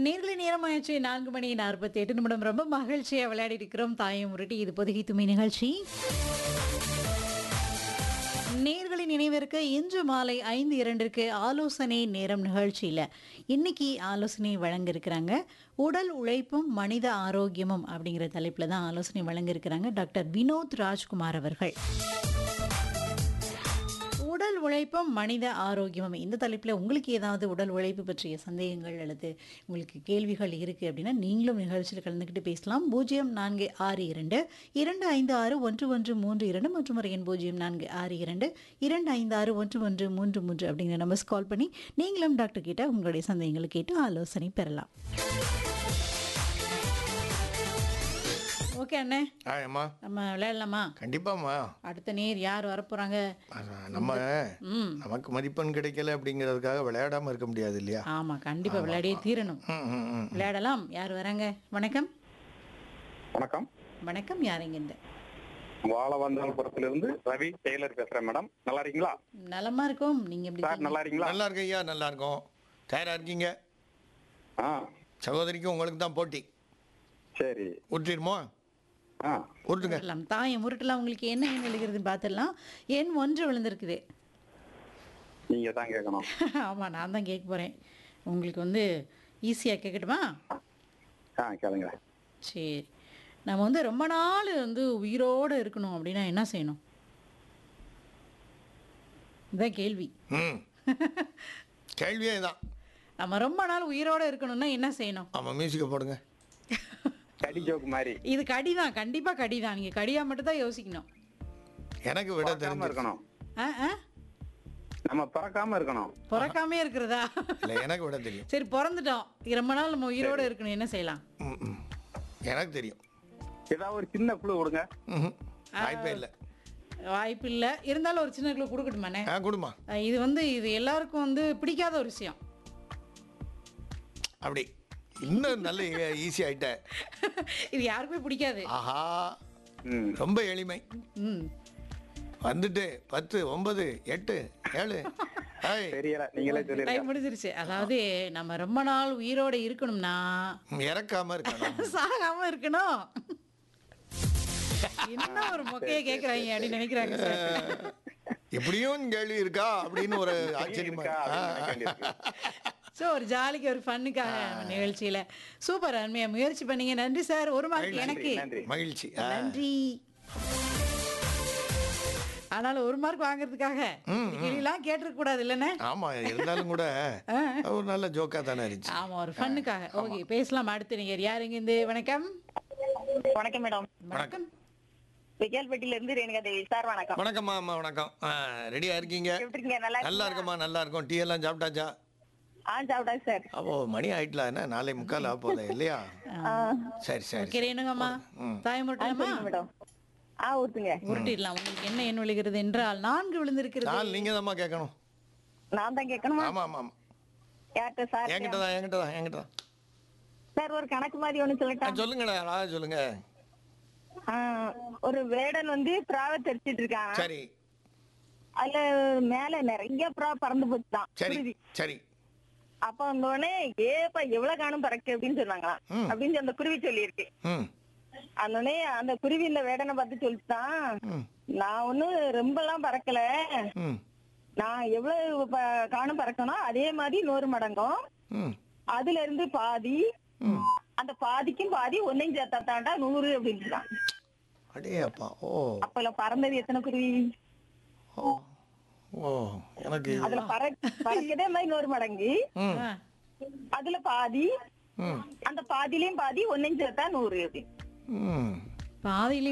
நேர்களை நேரமாயிடுச்சு நான்கு மணி நாற்பத்தி எட்டு நிமிடம் ரொம்ப மகிழ்ச்சியா விளையாடி இருக்கிறோம் தாயம் உருட்டி இது பொதுகை துணை நிகழ்ச்சி நேர்களின் நினைவிற்கு இன்று மாலை ஐந்து இரண்டிற்கு ஆலோசனை நேரம் நிகழ்ச்சியில் இன்னைக்கு ஆலோசனை வழங்க இருக்கிறாங்க உடல் உழைப்பும் மனித ஆரோக்கியமும் அப்படிங்கிற தலைப்பில் தான் ஆலோசனை வழங்க இருக்கிறாங்க டாக்டர் வினோத் ராஜ்குமார் அவர்கள் உடல் உழைப்பும் மனித ஆரோக்கியமும் இந்த தலைப்பில் உங்களுக்கு ஏதாவது உடல் உழைப்பு பற்றிய சந்தேகங்கள் அல்லது உங்களுக்கு கேள்விகள் இருக்குது அப்படின்னா நீங்களும் நிகழ்ச்சியில் கலந்துக்கிட்டு பேசலாம் பூஜ்ஜியம் நான்கு ஆறு இரண்டு இரண்டு ஐந்து ஆறு ஒன்று ஒன்று மூன்று இரண்டு மற்றும் ஒரு எண் பூஜ்ஜியம் நான்கு ஆறு இரண்டு இரண்டு ஐந்து ஆறு ஒன்று ஒன்று மூன்று மூன்று அப்படிங்கிற நம்பர்ஸ் கால் பண்ணி நீங்களும் டாக்டர் கிட்ட உங்களுடைய சந்தேகங்களை கேட்டு ஆலோசனை பெறலாம் ஓகே அண்ணே ஆயம்மா நம்ம விளையாடலாமா கண்டிப்பாம்மா அடுத்த நேர் யார் வரப்போகிறாங்க அது நம்ம ம் நமக்கு மதிப்பெண் கிடைக்கல அப்படிங்கிறதுக்காக விளையாடாம இருக்க முடியாது இல்லையா ஆமா கண்டிப்பா விளையாடியே தீரணும் ம், ம், ம். விளையாடலாம் யார் வராங்க வணக்கம் வணக்கம் வணக்கம் யாருங்க இந்த வாழவந்தாள்புரத்திலிருந்து ரவி டெய்லர் பேசுறேன் மேடம் நல்லா இருக்கீங்களா நலமா இருக்கும் நீங்க எப்படி சார் நல்லா இருக்கீங்களா நல்லா இருக்கு ஐயா நல்லா இருக்கும் தயாரா இருக்கீங்க ஆ சகோதரிக்கும் உங்களுக்கு தான் போட்டி சரி ஊற்றிடுமோ ஆ ஊற்றுங்க உருட்டலாம் தாயம் உருட்டலாம் உங்களுக்கு என்ன எண் எழுகிறதுன்னு பார்த்துடலாம் எண் ஒன்று விழுந்திருக்குது நீங்க தான் கேட்கணும் ஆமா நான் தான் கேட்க போறேன் உங்களுக்கு வந்து ஈஸியா கேட்கட்டுமா ஆ கேளுங்க சரி நம்ம வந்து ரொம்ப நாள் வந்து உயிரோடு இருக்கணும் அப்படின்னா என்ன செய்யணும் இதான் கேள்வி ம் கேள்வியே தான் நம்ம ரொம்ப நாள் உயிரோடு இருக்கணும்னா என்ன செய்யணும் ஆமாம் மியூசிக்கை போடுங்க கடி ஜோக்கு மாதிரி இது கடிதான் கண்டிப்பா கடிதான் நீங்க கடியா மட்டும் தான் யோசிக்கணும் எனக்கு விட பிறக்காம தெரிஞ்சு இருக்கணும் ஆ ஆ நம்ம பிறக்காம இருக்கணும் பிறக்காமே இருக்கிறதா இல்லை எனக்கு விட தெரியும் சரி பிறந்துட்டோம் ரொம்ப நாள் நம்ம உயிரோட இருக்கணும் என்ன செய்யலாம் ம், ம். எனக்கு தெரியும் ஏதாவது ஒரு சின்ன குழு கொடுங்க ம்ஹும். வாய்ப்பே இல்லை வாய்ப்பு இல்லை இருந்தாலும் ஒரு சின்ன கிலோ கொடுக்கட்டுமாண்ணே ஆ கொடுமா அஹ் இது வந்து இது எல்லாருக்கும் வந்து பிடிக்காத ஒரு விஷயம் அப்படி இன்னும் நல்ல ஈஸி ஆயிட்ட இது யாருக்குமே பிடிக்காது ஆஹா ம் ரொம்ப எளிமை ம் வந்துட்டு பத்து ஒன்பது எட்டு ஏழு ஹாய் தெரியல நீங்களே டைம் சொல்லிருங்க முடிஞ்சிருச்சு அதாவது நம்ம ரொம்ப நாள் உயிரோட இருக்கணும்னா இறக்காம இருக்கணும் சாகாம இருக்கணும் என்ன ஒரு மொக்கைய கேக்குறாங்க அப்படின்னு நினைக்கிறாங்க சார் இப்படியும் கேள்வி இருக்கா அப்படின்னு ஒரு ஆச்சரியமா இருக்கா ஆ, அப்படின்னு நினைக்க வேண்டியிருக்கு. ஸோ ஒரு ஜாலிக்கு ஒரு ஃபன்னுக்காக நம்ம நிகழ்ச்சியில சூப்பர் அருமையா முயற்சி பண்ணீங்க நன்றி சார் ஒரு மார்க் எனக்கு நன்றி மகிழ்ச்சி ஆ, நன்றி ஆனாலும் ஒரு மார்க் வாங்குறதுக்காக இந்த கேள்விலாம் கேட்டிருக்க கூடாது இல்லைண்ணே ஆமா இருந்தாலும் கூட ஒரு நல்ல ஜோக்கா தானே இருந்துச்சு ஆமா ஒரு ஃபன்னுக்காக ஓகே பேசலாம் அடுத்து நீங்க யாருங்க இந்த வணக்கம் வணக்கம் மேடம் வணக்கம் விஜயல்பட்டியில இருந்து ரேணுகா தேவி சார் வணக்கம் வணக்கம்மா அம்மா வணக்கம் ரெடியா இருக்கீங்க எப்படி இருக்கீங்க நல்லா நல்லா இருக்கம்மா நல்லா இருக்கும் டீ எல்லாம் சாப்பிட்டாச்சா ஆ சாப்பிட்டா சார் அப்போ மணி ஆயிட்டலாம் என்ன நாளை முக்கால் ஆக போதே இல்லையா சரி சரி ஓகே ரேணுங்கம்மா தாயம் உருட்டலாமா மேடம் ஆ ஊத்துங்க உருட்டிடலாம் உங்களுக்கு என்ன எண் விழுகிறது என்றால் நான்கு விழுந்திருக்கிறது நாள் நீங்க தான்மா கேட்கணும் நான் தான் கேட்கணுமா ஆமா ஆமா ஆமா யார்கிட்ட சார் என்கிட்ட தான் என்கிட்ட தான் என்கிட்ட தான் சார் ஒரு கணக்கு மாதிரி ஒண்ணு ஆ, சொல்லட்டா சொல்லுங்கடா அழகா சொல்லுங்க ஆ, ஒரு வேடன் வந்து புறாவை தெரிச்சிட்டு இருக்கான் சரி அதுல மேல நிறைய புறா பறந்து போச்சுதான் சரி குருவி. சரி அப்ப வந்த உடனே ஏப்பா எவ்வளவு காணும் பறக்கு அப்படின்னு சொன்னாங்களாம் ம். அப்படின்னு அந்த குருவி சொல்லியிருக்கு ம் அந்த உடனே அந்த குருவி இந்த வேடனை பார்த்து சொல்லிட்டான் ம் நான் ஒண்ணும் ரொம்ப எல்லாம் பறக்கல ம் நான் எவ்வளவு ப- காணும் பறக்கணும் அதே மாதிரி நூறு மடங்கும் ம் அதுல இருந்து பாதி அந்த பாதிக்கும் பாதி ஒன்னையும் சேர்த்தா தாண்டா நூறு அப்படின்றான் அடே அப்பா ஓ அப்ப பறந்தது எத்தனை குருவி ஓ ஓ எனக்கு இது- அதுல பற பறக்கதே மாதிரி நூறு மடங்கு ம் ஆ, அதுல பாதி ம் அந்த பாதியிலயும் பாதி ஒன்னையும் சேர்த்தா நூறு அப்படி ம் பாதியிலே